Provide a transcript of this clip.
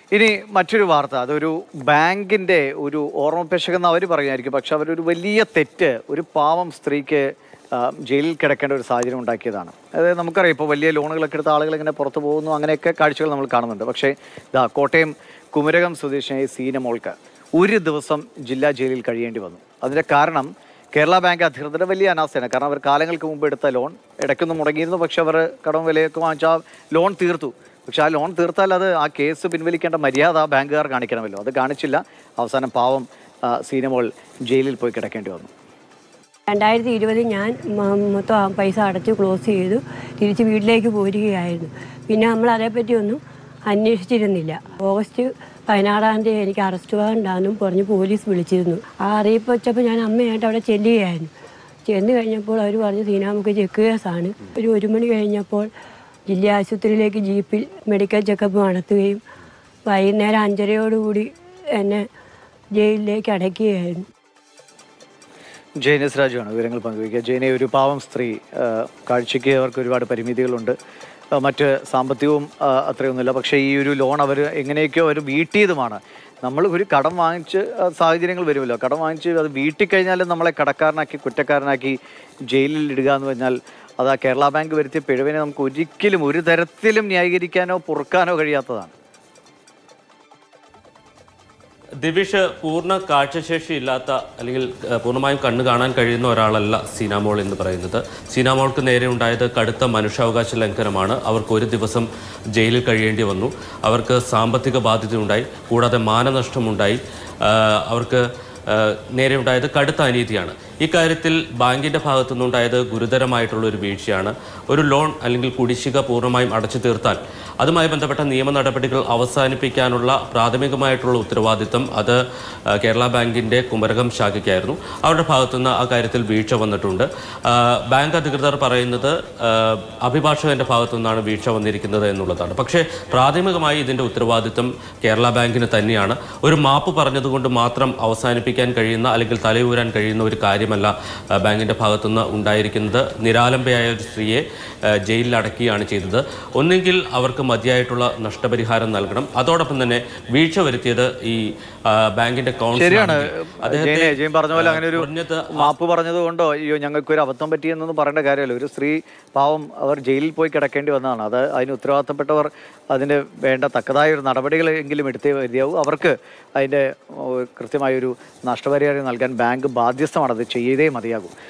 ഇനി മറ്റൊരു വാർത്ത അതൊരു ബാങ്കിന്റെ ഒരു ഓർമ്മപ്പശകെന്ന് അവർ പറയുമായിരിക്കും പക്ഷെ അവരൊരു വലിയ തെറ്റ് ഒരു പാവം സ്ത്രീക്ക് ആ, ജയിലിൽ കിടക്കേണ്ട ഒരു സാഹചര്യം ഉണ്ടാക്കിയതാണ് അതായത് നമുക്കറിയാം ഇപ്പോൾ വലിയ ലോണുകളൊക്കെ എടുത്ത ആളുകൾ ഇങ്ങനെ പുറത്തു പോകുന്നു അങ്ങനെയൊക്കെ കാഴ്ചകൾ നമ്മൾ കാണുന്നുണ്ട് പക്ഷേ ഇതാ കോട്ടയം കുമരകം സ്വദേശിയായ സീന മോൾക്ക് ഒരു ദിവസം ജില്ലാ ജയിലിൽ കഴിയേണ്ടി വന്നു അതിൻ്റെ കാരണം കേരള ബാങ്ക് അധികൃതരുടെ വലിയ അനാസ്ഥയാണ് കാരണം അവർ കാലങ്ങൾക്ക് മുമ്പ് എടുത്ത ലോൺ ഇടയ്ക്കൊന്ന് മുടങ്ങിയിരുന്നു പക്ഷെ അവർ കടം വിലയൊക്കെ വാങ്ങിച്ച ആ ലോൺ തീർത്തു പക്ഷെ ആ ലോൺ തീർത്താൽ അത് ആ കേസ് പിൻവലിക്കേണ്ട മര്യാദ ആ ബാങ്കുകാർ കാണിക്കണമല്ലോ അത് കാണിച്ചില്ല അവസാനം പാവം ആ, സീനമോൾ ജയിലിൽ പോയി കിടക്കേണ്ടി വന്നു രണ്ടായിരത്തി ഇരുപതിൽ ഞാൻ മ- മൊത്തം ആ പൈസ അടച്ച് ക്ലോസ് ചെയ്തു തിരിച്ച് വീട്ടിലേക്ക് പോരുകയായിരുന്നു പിന്നെ നമ്മൾ അതേപ്പറ്റി ഒന്നും അന്വേഷിച്ചിരുന്നില്ല ഓഗസ്റ്റ് പതിനാറാം തീയതി എനിക്ക് അറസ്റ്റ് വാറണ്ടാന്നും പറഞ്ഞ് പോലീസ് വിളിച്ചിരുന്നു ആ അറിയിപ്പ് വെച്ചപ്പോൾ ഞാൻ അമ്മയായിട്ട് അവിടെ ചെല്ലുകയായിരുന്നു ചെന്ന് കഴിഞ്ഞപ്പോൾ അവർ പറഞ്ഞു സീനാമുക്ക് ചെക്ക് കേസാണ് ഒരു ഒരു മണി കഴിഞ്ഞപ്പോൾ ജില്ലാ ആശുപത്രിയിലേക്ക് ജീപ്പിൽ മെഡിക്കൽ ചെക്കപ്പ് നടത്തുകയും വൈകുന്നേരം അഞ്ചരയോടുകൂടി എന്നെ ജയിലിലേക്ക് അടയ്ക്കുകയായിരുന്നു ജയനസ് രാജുവാണ് വിവരങ്ങൾ പങ്കുവയ്ക്കുക ജയനെ ഒരു പാവം സ്ത്രീ ആ, കാഴ്ചയ്ക്ക് അവർക്ക് ഒരുപാട് പരിമിതികളുണ്ട് ആ, മറ്റ് സാമ്പത്തികവും ആ, അത്രയൊന്നുമില്ല പക്ഷേ ഈ ഒരു ലോൺ അവർ എങ്ങനെയൊക്കെയോ അവർ വീട്ടിയതുമാണ് നമ്മൾ ഒരു കടം വാങ്ങിച്ച് ആ, സാഹചര്യങ്ങൾ വരുമല്ലോ കടം വാങ്ങിച്ച് അത് വീട്ടിൽ കഴിഞ്ഞാലും നമ്മളെ കടക്കാരനാക്കി കുറ്റക്കാരനാക്കി ജയിലിൽ ഇടുക എന്ന് പറഞ്ഞാൽ അത് ആ കേരള ബാങ്ക് വരുത്തിയ പിഴവിനെ നമുക്ക് ഒരിക്കലും ഒരു തരത്തിലും ന്യായീകരിക്കാനോ പൊറുക്കാനോ കഴിയാത്തതാണ് ദിവിഷ് പൂർണ്ണ കാഴ്ചശേഷി ഇല്ലാത്ത അല്ലെങ്കിൽ ഏഹ്, പൂർണ്ണമായും കണ്ണ് കാണാൻ കഴിയുന്ന ഒരാളല്ല സീനാമോൾ എന്ന് പറയുന്നത് സീനാമോൾക്ക് നേരെ ഉണ്ടായത് കടുത്ത മനുഷ്യാവകാശ ലംഘനമാണ് അവർക്ക് ഒരു ദിവസം ജയിലിൽ കഴിയേണ്ടി വന്നു അവർക്ക് സാമ്പത്തിക ബാധ്യതയുണ്ടായി കൂടാതെ മാനനഷ്ടമുണ്ടായി ആഹ്, അവർക്ക് ആഹ്, നേരെ ഉണ്ടായത് കടുത്ത അനീതിയാണ് ഇക്കാര്യത്തിൽ ബാങ്കിന്റെ ഭാഗത്തുനിന്നുണ്ടായത് ഗുരുതരമായിട്ടുള്ള ഒരു വീഴ്ചയാണ് ഒരു ലോൺ അല്ലെങ്കിൽ കുടിശ്ശിക പൂർണ്ണമായും അടച്ചു തീർത്താൽ അതുമായി ബന്ധപ്പെട്ട നിയമ നടപടികൾ അവസാനിപ്പിക്കാനുള്ള പ്രാഥമികമായിട്ടുള്ള ഉത്തരവാദിത്തം അത് ആ, കേരള ബാങ്കിന്റെ കുമരകം ശാഖയ്ക്കായിരുന്നു അവരുടെ ഭാഗത്തുനിന്ന് ആ കാര്യത്തിൽ വീഴ്ച വന്നിട്ടുണ്ട് ആ, ബാങ്ക് അധികൃതർ പറയുന്നത് ആ, അഭിഭാഷകന്റെ ഭാഗത്തു നിന്നാണ് വീഴ്ച വന്നിരിക്കുന്നത് എന്നുള്ളതാണ് പക്ഷേ പ്രാഥമികമായി ഇതിന്റെ ഉത്തരവാദിത്തം കേരള ബാങ്കിന് തന്നെയാണ് ഒരു മാപ്പ് പറഞ്ഞതുകൊണ്ട് മാത്രം അവസാനിപ്പിക്കാൻ കഴിയുന്ന അല്ലെങ്കിൽ തലയൂരാൻ കഴിയുന്ന ഒരു കാര്യമല്ല ആ, ബാങ്കിന്റെ ഭാഗത്തുനിന്ന് ഉണ്ടായിരിക്കുന്നത് നിരാലംബയായ ഒരു സ്ത്രീയെ ആ, ജയിലിൽ അടക്കുകയാണ് ചെയ്തത് ഒന്നെങ്കിൽ അവർക്ക് മതിയായിട്ടുള്ള നഷ്ടപരിഹാരം നൽകണം അതോടൊപ്പം തന്നെ വീഴ്ച വരുത്തിയത് ഈ ആ, ബാങ്കിന്റെ കൗൺസിൽ ശരിയാണ് അദ്ദേഹത്തെ, ജയനെ ജയൻ പറഞ്ഞ പോലെ അങ്ങനെ ഒരു കുറഞ്ഞത് മാപ്പ് പറഞ്ഞത് കൊണ്ടോ അയ്യോ ഞങ്ങൾക്ക് ഒരു അബദ്ധം പറ്റിയെന്നൊന്നും പറയേണ്ട കാര്യമല്ല ഒരു സ്ത്രീ പാവം അവർ ജയിലിൽ പോയി കിടക്കേണ്ടി വന്നതാണ് അത് അതിന് ഉത്തരവാദിത്തപ്പെട്ടവർ അതിന് വേണ്ട തക്കതായ ഒരു നടപടികളെങ്കിലും എടുത്തേ മതിയാവും അവർക്ക് അതിൻ്റെ കൃത്യമായൊരു നഷ്ടപരിഹാരം നൽകാൻ ബാങ്ക് ബാധ്യസ്ഥമാണ് അത് ചെയ്തേ മതിയാകും